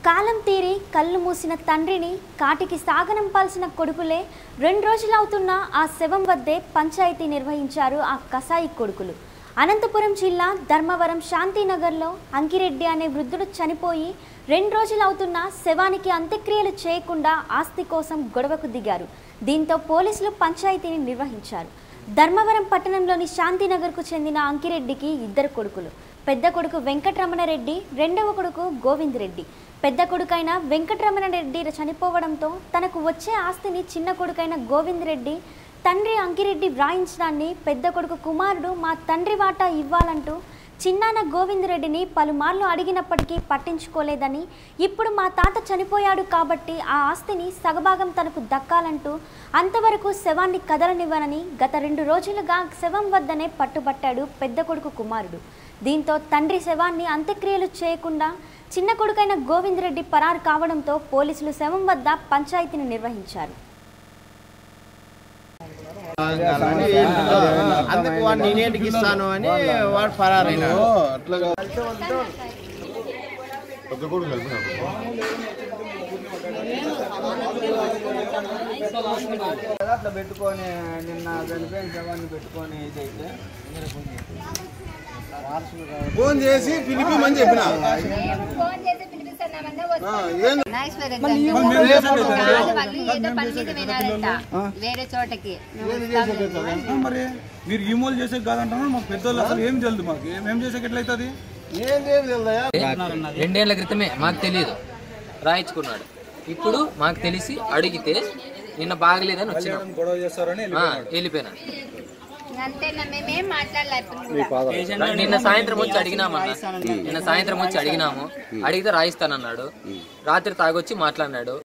కాలం తీరి కళ్ళు మూసిన తండ్రిని కాటికి సాగనంపాల్సిన కొడుకులే రెండు రోజులవుతున్నా ఆ శవం వద్దే పంచాయతీ నిర్వహించారు ఆ కసాయి కొడుకులు అనంతపురం జిల్లా ధర్మవరం శాంతినగర్లో అంకిరెడ్డి అనే వృద్ధుడు చనిపోయి రెండు రోజులవుతున్నా శవానికి అంత్యక్రియలు చేయకుండా ఆస్తి కోసం గొడవకు దిగారు దీంతో పోలీసులు పంచాయతీని నిర్వహించారు ధర్మవరం పట్టణంలోని శాంతినగర్కు చెందిన అంకిరెడ్డికి ఇద్దరు కొడుకులు పెద్ద కొడుకు వెంకటరమణరెడ్డి రెండవ కొడుకు గోవింద్ రెడ్డి పెద్ద కొడుకైన వెంకటరమణరెడ్డి చనిపోవడంతో తనకు వచ్చే ఆస్తిని చిన్న కొడుకైన గోవింద్ రెడ్డి తండ్రి అంకిరెడ్డి వ్రాయించడాన్ని పెద్ద కొడుకు కుమారుడు మా తండ్రి వాటా ఇవ్వాలంటూ చిన్నాన్న గోవిందరెడ్డిని పలుమార్లు అడిగినప్పటికీ పట్టించుకోలేదని ఇప్పుడు మా తాత చనిపోయాడు కాబట్టి ఆ ఆస్తిని సగభాగం తనకు దక్కాలంటూ అంతవరకు శవాన్ని కదలనివ్వనని గత రెండు రోజులుగా శవం వద్దనే పట్టుబట్టాడు పెద్ద కొడుకు కుమారుడు దీంతో తండ్రి శవాన్ని అంత్యక్రియలు చేయకుండా చిన్న కొడుకైన గోవిందరెడ్డి పరారు కావడంతో పోలీసులు శవం వద్ద పంచాయతీని నిర్వహించారు అందుకు వాడు నేనేటికి ఇస్తాను అని వాడు ఫరారైనాడు అట్లా పెద్ద కొడుకు కలిపినాడు అట్లా పెట్టుకొని నిన్న చనిపోయిన శవాన్ని పెట్టుకొని ఇదైతే ఫోన్ చేసి పిలిపిమని చెప్పిన ఫోన్ చేసి పిలిపిస్తున్నామన్నా ఆ, వస్తారు. ఏం నాగేశ్వర రెడ్డి అంటారు. కాదు, వాళ్ళు ఏదో పని మీద వినాలంట వేరే చోటకి మరి మీరు ఈమోలు చేసే కాదంటున్నారు మాకు పెద్దోళ్ళు అసలు ఏం తెలియదు మాకు ఏం చేసేకి ఎట్లయితుంది ఏందేం తెలుదయ్యా రెండేళ్ల క్రితమే మాకు తెలియదు రాయించుకున్నాడు ఇప్పుడు మాకు తెలిసి అడిగితే నిన్న బాగలేదని వచ్చినాం గొడవ చేస్తారని ఆ, వెళ్ళిపోయినా అంతేనా మేమేం మాట్లాడలేదు నిన్న సాయంత్రం వచ్చి అడిగినామన్న నిన్న సాయంత్రం వచ్చి అడిగినాము అడిగితే రాయిస్తానన్నాడు రాత్రి తాగొచ్చి మాట్లాడినాడు